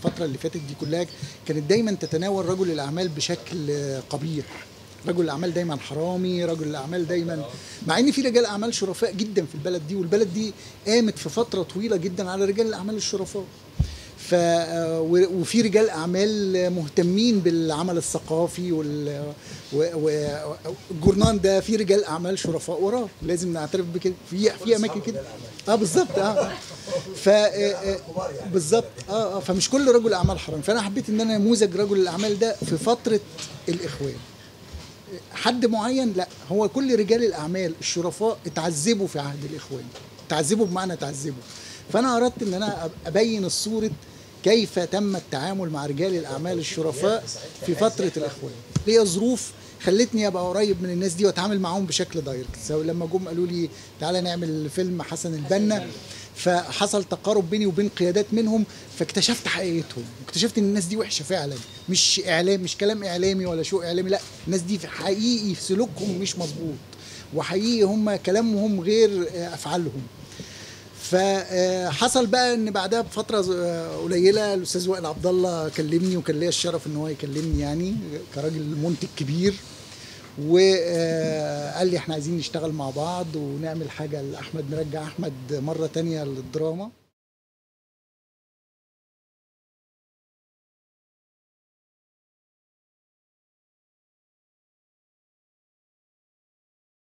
الفتره اللي فاتت دي كلها كانت دايما تتناول رجل الاعمال بشكل آه، قبيح رجل الاعمال دايما حرامي رجل الاعمال دايما مع ان في رجال اعمال شرفاء جدا في البلد دي والبلد دي قامت في فتره طويله جدا على رجال الاعمال الشرفاء ف آه، و- وفي رجال اعمال مهتمين بالعمل الثقافي وال و- و- والجورنان ده في رجال اعمال شرفاء وراه لازم نعترف بكده في في اماكن كده اه بالظبط اه ف آه، آه، بالظبط اه اه فمش كل رجل اعمال حرام فانا حبيت ان انا نموذج رجل الاعمال ده في فتره الاخوان حد معين لا هو كل رجال الاعمال الشرفاء اتعذبوا في عهد الاخوان اتعذبوا بمعنى اتعذبوا فانا اردت ان انا أب- ابين الصوره كيف تم التعامل مع رجال الاعمال الشرفاء في فتره الاخوان ليا ظروف خلتني ابقى قريب من الناس دي واتعامل معاهم بشكل دايركت سواء لما جم قالوا لي تعالى نعمل فيلم حسن البنا فحصل تقارب بيني وبين قيادات منهم فاكتشفت حقيقتهم واكتشفت ان الناس دي وحشه فعلا مش اعلام مش كلام اعلامي ولا شو اعلامي لا الناس دي في حقيقي سلوكهم مش مظبوط وحقيقي هم كلامهم غير آه، افعالهم فحصل بقى ان بعدها بفتره آه، قليله الاستاذ وائل عبد الله كلمني وكان ليا الشرف ان هو يكلمني يعني كراجل منتج كبير وقال لي احنا عايزين نشتغل مع بعض ونعمل حاجه لاحمد نرجع احمد مره تانية للدراما